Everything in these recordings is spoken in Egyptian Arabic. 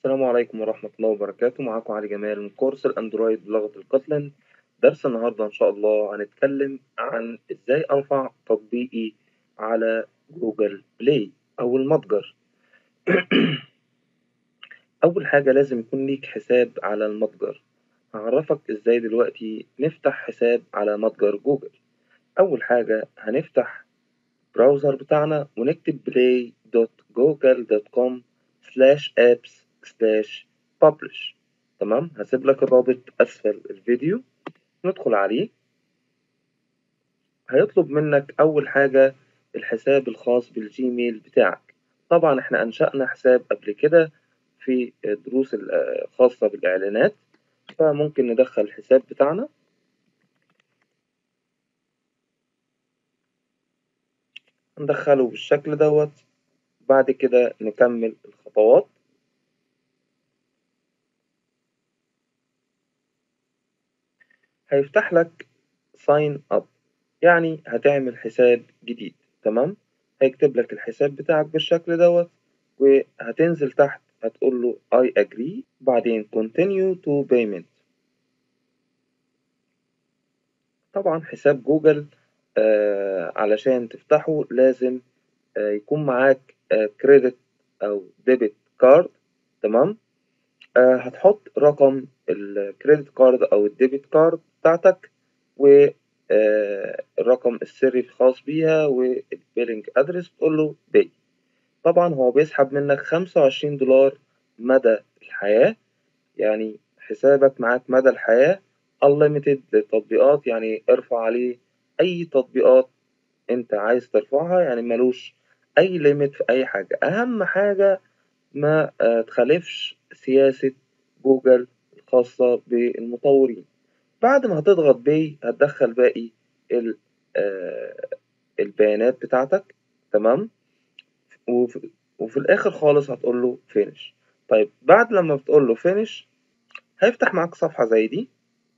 السلام عليكم ورحمة الله وبركاته معاكم علي جمال من كورس الأندرويد بلغة القتلن درس النهاردة إن شاء الله هنتكلم عن إزاي أرفع تطبيقي على جوجل بلاي أو المتجر أول حاجة لازم يكون ليك حساب على المتجر هعرفك إزاي دلوقتي نفتح حساب على متجر جوجل أول حاجة هنفتح براوزر بتاعنا ونكتب play.google.com slash apps سلاش publish تمام هسيب لك الرابط أسفل الفيديو ندخل عليه هيطلب منك أول حاجة الحساب الخاص بالجيميل بتاعك طبعا احنا أنشأنا حساب قبل كده في دروس الخاصة بالإعلانات فممكن ندخل الحساب بتاعنا ندخله بالشكل دوت بعد كده نكمل الخطوات هيفتح لك sign up يعني هتعمل حساب جديد تمام هيكتب لك الحساب بتاعك بالشكل دوت وهتنزل تحت هتقول له I agree بعدين continue to payment طبعا حساب جوجل آه علشان تفتحه لازم آه يكون معاك آه كريدت أو ديبت كارد تمام آه هتحط رقم الكريدت كارد أو الديبت كارد بتاعتك والرقم السري الخاص بيها والبيلينج ادرس تقول له باي طبعا هو بيسحب منك خمسة وعشرين دولار مدى الحياة يعني حسابك معاك مدى الحياة unlimited للتطبيقات يعني ارفع عليه أي تطبيقات أنت عايز ترفعها يعني ملوش أي ليميت في أي حاجة أهم حاجة ما تخالفش سياسة جوجل الخاصة بالمطورين بعد ما هتضغط باي هتدخل باقي البيانات بتاعتك تمام وفي, وفي الاخر خالص هتقول له فينش طيب بعد لما بتقول له فينش هيفتح معاك صفحة زي دي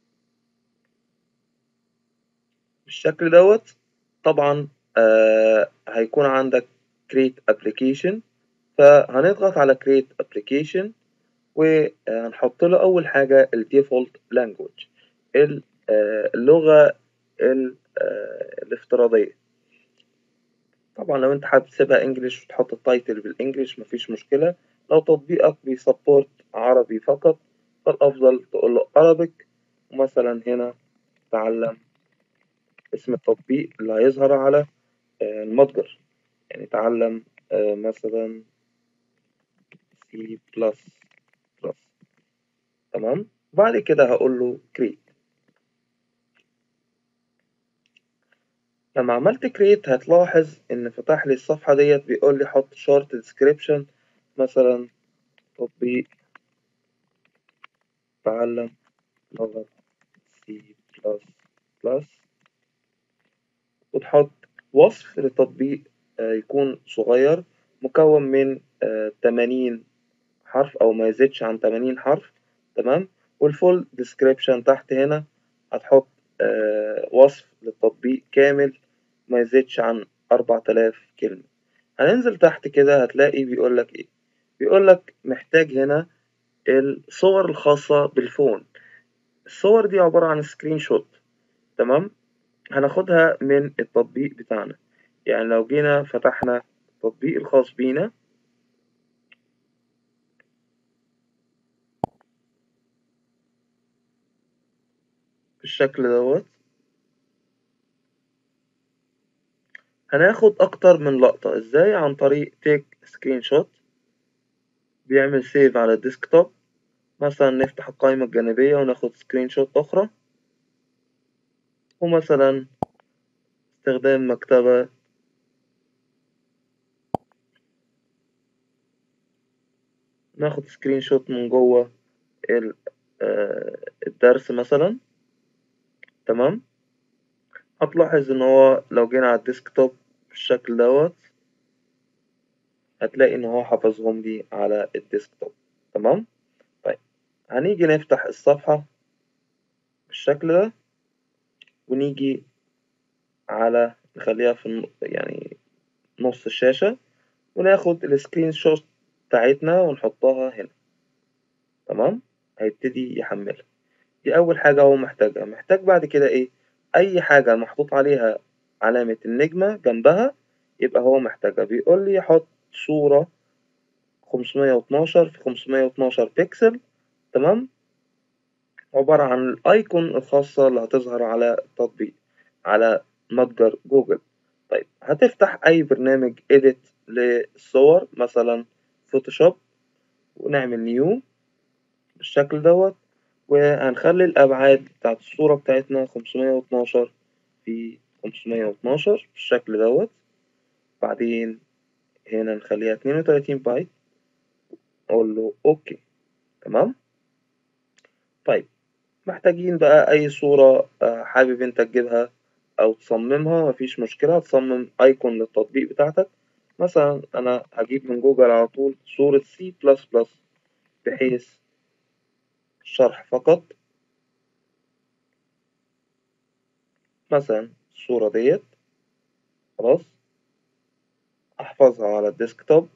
بالشكل دوت طبعا آه هيكون عندك create application فهنضغط على create application وهنحط له أول حاجة ال default language اللغة الافتراضية طبعا لو انت حابب تسيبها انجليش وتحط التايتل بالانجليش مفيش مشكلة لو تطبيقك بيسبورت عربي فقط فالأفضل تقول له Arabic ومثلا هنا تعلم اسم التطبيق اللي هيظهر على المتجر يعني تعلم مثلا C++ تمام بعد كده هقول له create لما عملت create هتلاحظ ان فتح لي الصفحة ديت بيقول لي حط short description مثلا تطبيق تعلم لغة C++ وتحط وصف للتطبيق يكون صغير مكون من 80 حرف أو ما يزيدش عن 80 حرف تمام والفول ديسكريبشن تحت هنا هتحط آه وصف للتطبيق كامل ما يزيدش عن 4000 كلمة هننزل تحت كده هتلاقي بيقولك ايه بيقولك محتاج هنا الصور الخاصة بالفون الصور دي عبارة عن سكرين شوت تمام هناخدها من التطبيق بتاعنا يعني لو جينا فتحنا التطبيق الخاص بينا بالشكل دوت هناخد اكتر من لقطة ازاي عن طريق تيك سكرين شوت بيعمل سيف على الديسكتوب مثلا نفتح القائمة الجانبية وناخد سكرين شوت اخرى ومثلا استخدام مكتبة ناخد سكرين شوت من جوه الدرس مثلا تمام هتلاحظ ان هو لو جينا على الديسكتوب بالشكل دوت هتلاقي ان هو حفظهم لي على الديسكتوب تمام طيب هنيجي نفتح الصفحة بالشكل ده ونيجي على نخليها في يعني نص الشاشة وناخد السكرين شوت بتاعتنا ونحطها هنا تمام هيبتدي يحملها دي أول حاجة هو محتاجها محتاج بعد كده إيه أي حاجة محطوط عليها علامة النجمة جنبها يبقى هو محتاجها بيقول لي حط صورة 512 في 512 بكسل تمام عبارة عن الأيكون الخاصة اللي هتظهر على التطبيق على متجر جوجل طيب هتفتح أي برنامج إيديت للصور مثلا فوتوشوب ونعمل نيو بالشكل دوت وهنخلي الأبعاد بتاعت الصورة بتاعتنا 512 في 512 بالشكل دوت بعدين هنا نخليها 32 بايت أقول له أوكي تمام طيب محتاجين بقى أي صورة حابب أنت تجيبها أو تصممها مفيش مشكلة تصمم أيكون للتطبيق بتاعتك مثلا أنا هجيب من جوجل على طول صورة سي بلس بلس بحيث الشرح فقط مثلا الصورة ديت خلاص أحفظها على الديسكتوب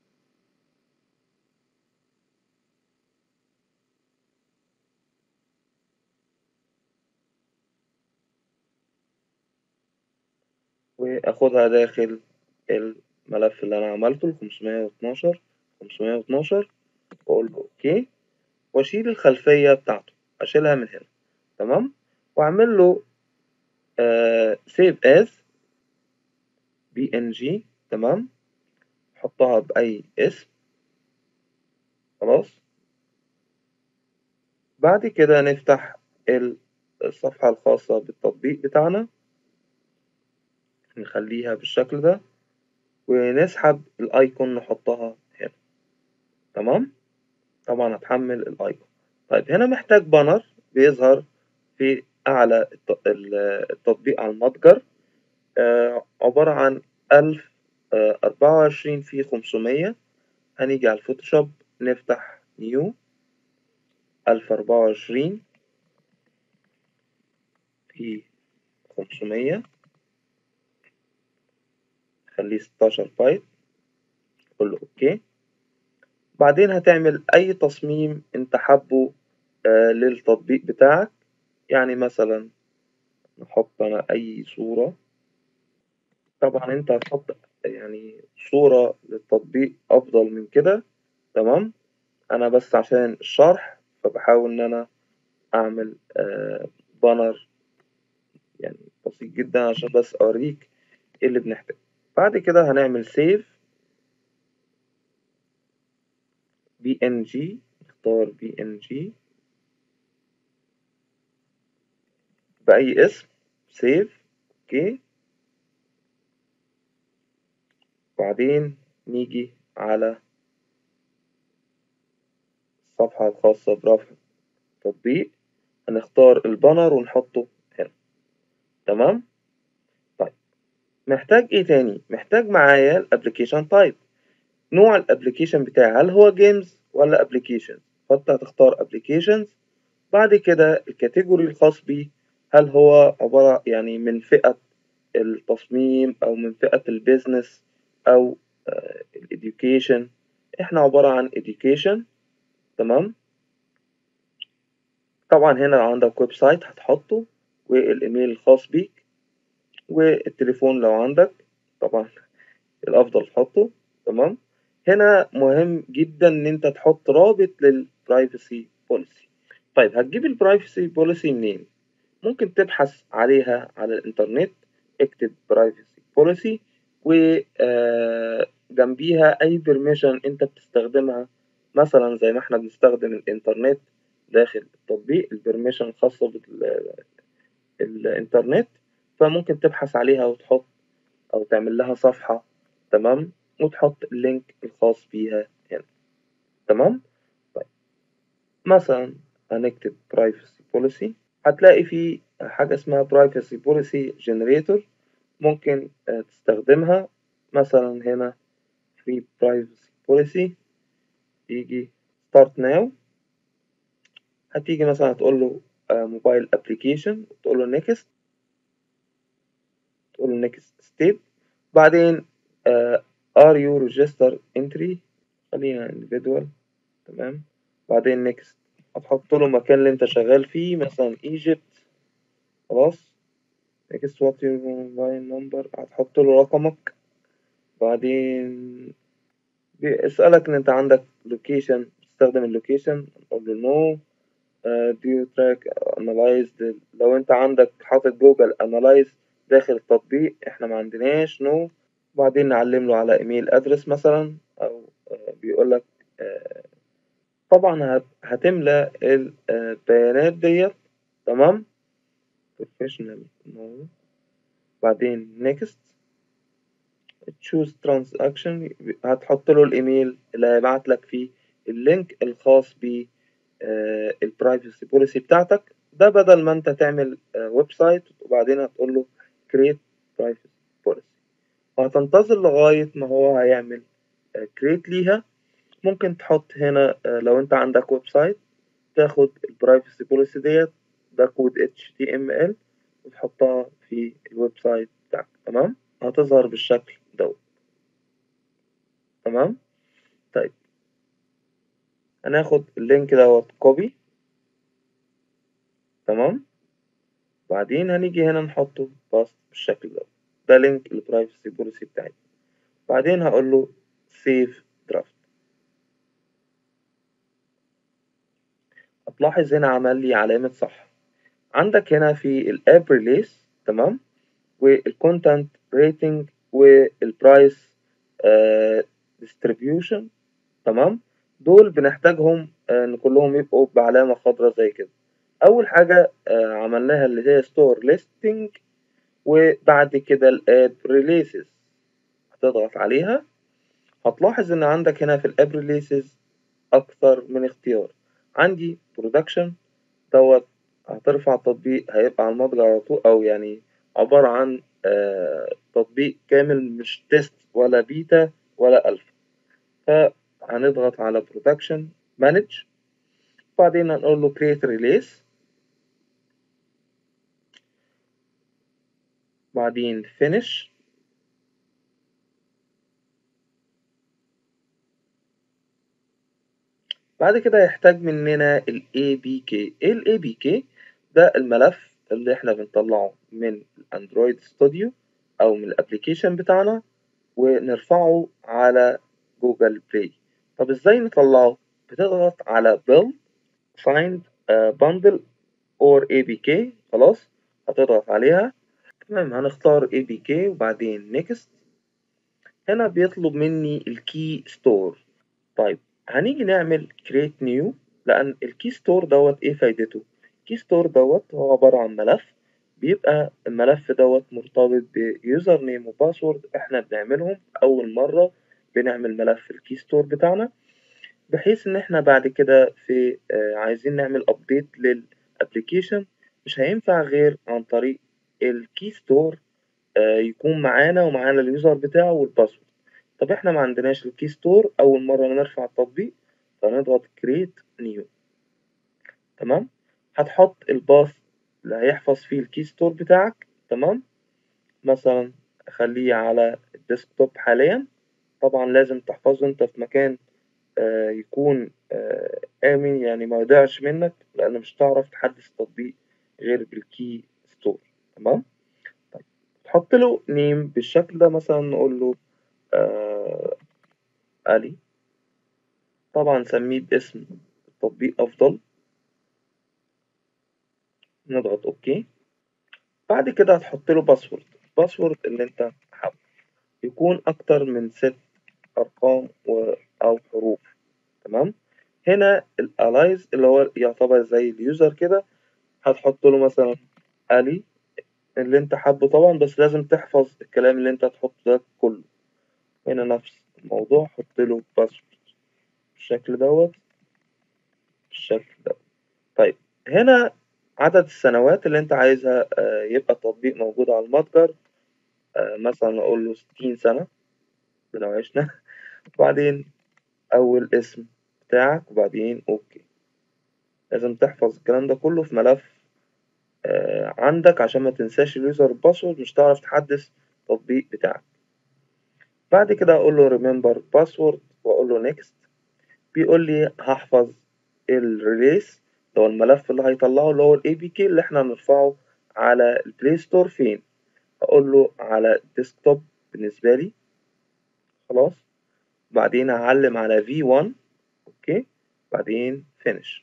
وأخدها داخل الملف اللي أنا عملته الخمسمية واتناشر خمسمية واتناشر وأقول له أوكي وأشيل الخلفية بتاعته أشيلها من هنا تمام وأعمل له سيف أز بي إن جي تمام أحطها بأي اسم خلاص بعد كده نفتح الصفحة الخاصة بالتطبيق بتاعنا نخليها بالشكل ده ونسحب الأيكون نحطها هنا تمام طبعا هتحمل الأيكون طيب هنا محتاج بانر بيظهر في أعلى التطبيق على المتجر آه عبارة عن ألف أربعة وعشرين في خمسمية هنيجي على الفوتوشوب نفتح نيو ألف أربعة وعشرين في خمسمية خليه ستاشر بايت قول له أوكي بعدين هتعمل أي تصميم أنت حابه آه للتطبيق بتاعك يعني مثلا نحط أنا أي صورة طبعا أنت هتحط يعني صورة للتطبيق أفضل من كده تمام أنا بس عشان الشرح فبحاول إن أنا أعمل آه بانر يعني بسيط جدا عشان بس أوريك إيه اللي بنحتاجه بعد كده هنعمل سيف بي ان جي نختار بي ان جي بأي اسم سيف اوكي بعدين نيجي على الصفحة الخاصة برفع التطبيق هنختار البانر ونحطه هنا تمام طيب محتاج ايه تاني محتاج معايا الابلكيشن تايب نوع الابلكيشن بتاعي هل هو جيمز ولا ابلكيشن فانت هتختار ابلكيشنز بعد كده الكاتيجوري الخاص بيه هل هو عبارة يعني من فئة التصميم أو من فئة البيزنس أو الإديوكيشن إحنا عبارة عن إديوكيشن تمام طبعا هنا لو عندك ويب سايت هتحطه والإيميل الخاص بيك والتليفون لو عندك طبعا الأفضل تحطه تمام هنا مهم جدا إن أنت تحط رابط للبرايفسي بوليسي طيب هتجيب البرايفسي بوليسي منين؟ ممكن تبحث عليها على الإنترنت اكتب privacy policy وجنبيها أي permission أنت بتستخدمها مثلا زي ما احنا بنستخدم الإنترنت داخل التطبيق البرميشن الخاصة بالإنترنت فممكن تبحث عليها وتحط أو تعمل لها صفحة تمام وتحط اللينك الخاص بيها هنا تمام طيب مثلا هنكتب privacy policy هتلاقي في حاجة اسمها privacy policy generator ممكن تستخدمها مثلا هنا في privacy policy يجي start now هتيجي مثلا تقول له موبايل ابلكيشن تقول له next تقول له next step بعدين are you register entry خلينا individual تمام بعدين next هتحط له المكان اللي انت شغال فيه مثلا Egypt خلاص next what your mobile number هتحط له رقمك بعدين بيسألك ان انت عندك location تستخدم اللوكيشن نقول له no uh, do you track analyze the... لو انت عندك حاطط جوجل analyze داخل التطبيق احنا ما عندناش no وبعدين نعلم له على ايميل ادرس مثلا او uh, بيقول لك uh, طبعا هتملى البيانات ديت تمام professional no بعدين next choose transaction هتحط له الايميل اللي هيبعت لك فيه اللينك الخاص ب البرايفسي بوليسي بتاعتك ده بدل ما انت تعمل ويب سايت وبعدين هتقول له create privacy policy وهتنتظر لغاية ما هو هيعمل create ليها ممكن تحط هنا لو انت عندك ويب سايت تاخد البرايفسي بوليسي ديت ده كود HTML وتحطها في الويب سايت بتاعك تمام هتظهر بالشكل دوت تمام طيب هناخد اللينك دوت كوبي تمام بعدين هنيجي هنا نحطه باست بالشكل دوت ده لينك البرايفسي بوليسي بتاعتنا بعدين هقول له سيف درافت هتلاحظ هنا عمل لي علامة صح عندك هنا في الاب ريليس تمام والكونتنت ريتنج والبرايس ديستريبيوشن تمام دول بنحتاجهم ان كلهم يبقوا بعلامة خضراء زي كده اول حاجة عملناها اللي هي ستور ليستنج وبعد كده الاب ريليسز هتضغط عليها هتلاحظ ان عندك هنا في الاب ريليسز اكثر من اختيار عندي برودكشن دوت هترفع التطبيق هيبقى على المتجر على طول او يعني عبارة عن آه تطبيق كامل مش تيست ولا بيتا ولا الفا فهنضغط على برودكشن مانج بعدين هنقول له create release بعدين finish بعد كده هيحتاج مننا ال APK ايه ال APK ده الملف اللي احنا بنطلعه من الاندرويد ستوديو او من الابليكيشن بتاعنا ونرفعه على جوجل بلاي طب ازاي نطلعه بتضغط على build find uh, bundle or APK خلاص هتضغط عليها تمام هنختار APK وبعدين next هنا بيطلب مني الكي ستور طيب هنيجي نعمل create new لأن الكي ستور دوت إيه فايدته؟ الكي ستور دوت هو عبارة عن ملف بيبقى الملف دوت مرتبط بيوزر نيم وباسورد إحنا بنعملهم أول مرة بنعمل ملف الكي ستور بتاعنا بحيث إن إحنا بعد كده في آه عايزين نعمل أبديت للأبليكيشن مش هينفع غير عن طريق الكي ستور آه يكون معانا ومعانا اليوزر بتاعه والباسورد طب احنا ما عندناش الكي ستور اول مره نرفع التطبيق فنضغط create new تمام هتحط الباث اللي هيحفظ فيه الكي ستور بتاعك تمام مثلا اخليه على الديسكتوب حاليا طبعا لازم تحفظه انت في مكان آه يكون آه امن يعني ما يضيعش منك لان مش هتعرف تحدث التطبيق غير بالكي ستور تمام طيب تحط له نيم بالشكل ده مثلا نقول له آه علي طبعا سميه باسم التطبيق أفضل نضغط أوكي بعد كده هتحط له باسورد الباسورد اللي أنت حابه يكون أكتر من ست أرقام و... أو حروف تمام هنا الالايز اللي هو يعتبر زي اليوزر كده هتحط له مثلا علي اللي انت حابه طبعا بس لازم تحفظ الكلام اللي انت هتحطه ده كله هنا نفس الموضوع حط له باسورد بالشكل دوت بالشكل دوت طيب هنا عدد السنوات اللي انت عايزها يبقى التطبيق موجود على المتجر مثلا اقول له ستين سنة لو عشنا وبعدين اول اسم بتاعك وبعدين اوكي لازم تحفظ الكلام ده كله في ملف عندك عشان ما تنساش اليوزر باسورد مش هتعرف تحدث التطبيق بتاعك بعد كده اقول له remember password واقول له next بيقول لي هحفظ الريليس اللي هو الملف اللي هيطلعه اللي هو ال APK اللي احنا هنرفعه على البلاي ستور فين هقول له على الديسكتوب بالنسبة لي خلاص بعدين هعلم على V1 اوكي بعدين finish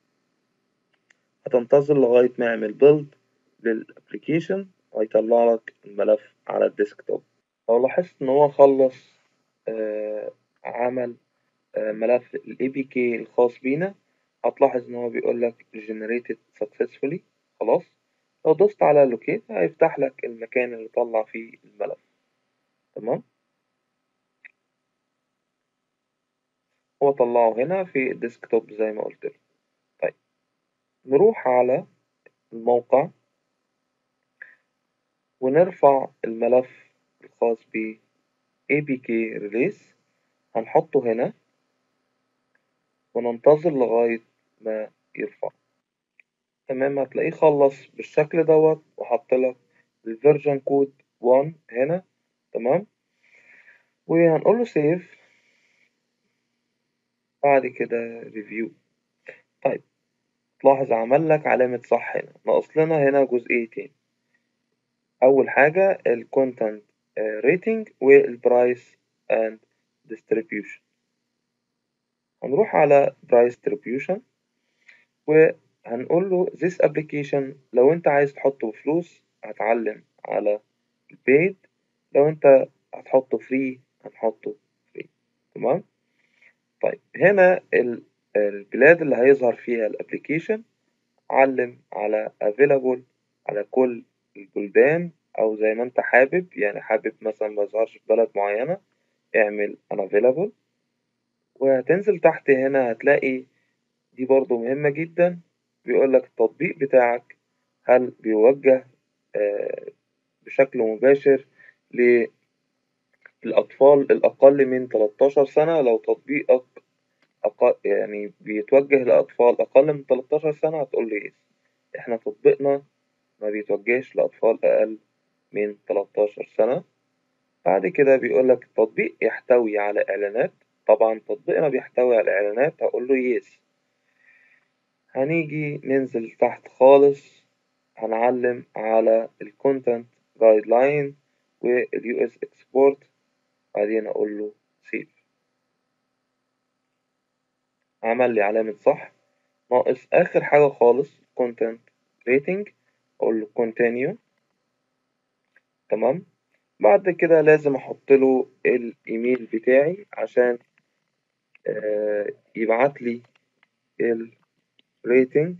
هتنتظر لغاية ما يعمل build للابليكيشن وهيطلع لك الملف على الديسكتوب لو لاحظت ان هو خلص آه عمل آه ملف ال APK الخاص بينا هتلاحظ ان هو بيقول لك generated successfully خلاص لو دوست على locate هيفتح لك المكان اللي طلع فيه الملف تمام هو طلعه هنا في الديسكتوب زي ما قلت له طيب نروح على الموقع ونرفع الملف الخاص ب APK release هنحطه هنا وننتظر لغاية ما يرفع تمام هتلاقيه خلص بالشكل دوت وحط لك الفيرجن كود 1 هنا تمام وهنقول له سيف بعد كده ريفيو طيب تلاحظ عمل لك علامة صح هنا ناقص لنا هنا جزئيتين أول حاجة ال content rating وال price and distribution هنروح على price distribution وهنقول له this application لو أنت عايز تحطه بفلوس هتعلم على paid لو أنت هتحطه free هنحطه free تمام طيب هنا البلاد اللي هيظهر فيها الابليكيشن علم على available على كل البلدان أو زي ما أنت حابب يعني حابب مثلا ما يظهرش في بلد معينة اعمل unavailable وهتنزل تحت هنا هتلاقي دي برضو مهمة جدا بيقول لك التطبيق بتاعك هل بيوجه بشكل مباشر للأطفال الأقل من 13 سنة لو تطبيقك أقل يعني بيتوجه لأطفال أقل من 13 سنة هتقول لي يس إحنا تطبيقنا ما بيتوجهش لأطفال أقل من 13 سنة بعد كده بيقول لك التطبيق يحتوي على إعلانات طبعا تطبيقنا بيحتوي على إعلانات هقول له يس هنيجي ننزل تحت خالص هنعلم على ال content guideline وال US export بعدين أقول له save عمل لي علامة صح ناقص آخر حاجة خالص content rating أقول له continue تمام بعد كده لازم أحط له الإيميل بتاعي عشان آه يبعت لي الريتنج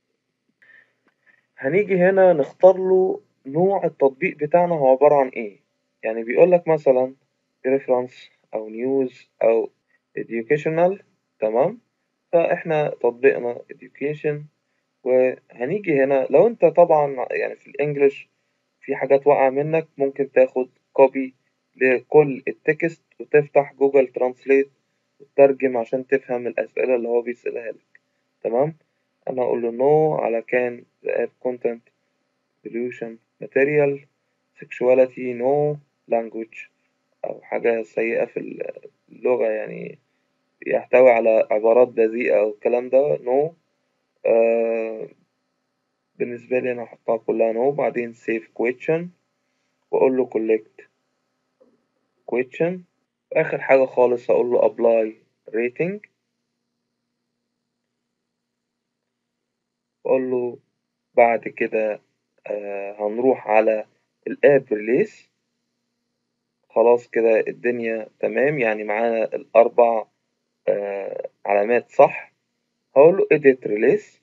هنيجي هنا نختار له نوع التطبيق بتاعنا هو عبارة عن إيه يعني بيقول لك مثلا reference أو news أو educational تمام فإحنا تطبيقنا education وهنيجي هنا لو أنت طبعا يعني في الإنجليش في حاجات واقعة منك ممكن تاخد كوبي لكل التكست وتفتح جوجل ترانسليت وتترجم عشان تفهم الأسئلة اللي هو بيسألها لك تمام أنا أقول له no على كان the app content pollution material sexuality no language أو حاجة سيئة في اللغة يعني يحتوي على عبارات بذيئة أو الكلام ده no آه بالنسبة لي أنا هحطها كلها no بعدين save question وأقول له collect question آخر حاجة خالص هقول له apply rating وأقول له بعد كده آه هنروح على الاب ريليس خلاص كده الدنيا تمام يعني معانا الأربع آه علامات صح هقول له edit release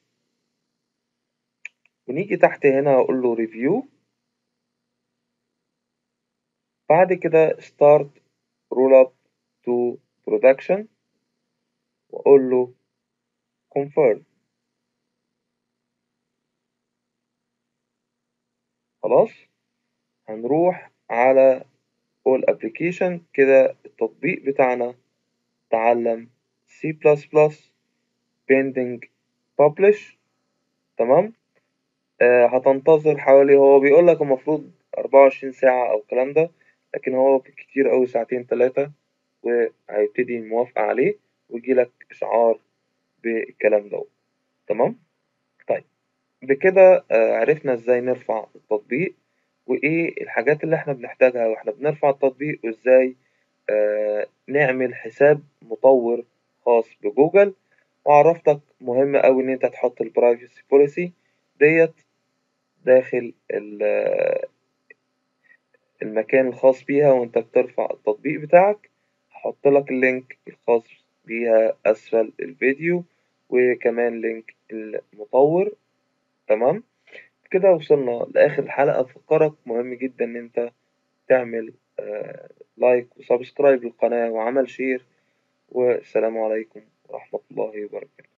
ونيجي تحت هنا هقول له review بعد كده start roll up to production وأقول له confirm خلاص هنروح على all application كده التطبيق بتاعنا تعلم C++ pending publish تمام آه هتنتظر حوالي هو بيقول لك المفروض 24 ساعة أو الكلام ده لكن هو كتير أوي ساعتين تلاتة وهيبتدي الموافقة عليه ويجيلك إشعار بالكلام دوت تمام طيب بكده عرفنا ازاي نرفع التطبيق وايه الحاجات اللي احنا بنحتاجها واحنا بنرفع التطبيق وازاي نعمل حساب مطور خاص بجوجل وعرفتك مهم اوي ان انت تحط البرايفسي بوليسي ديت داخل المكان الخاص بيها وانت بترفع التطبيق بتاعك هحطلك اللينك الخاص بيها اسفل الفيديو وكمان لينك المطور تمام كده وصلنا لاخر الحلقة افكرك مهم جدا ان انت تعمل لايك وسبسكرايب للقناة وعمل شير والسلام عليكم ورحمة الله وبركاته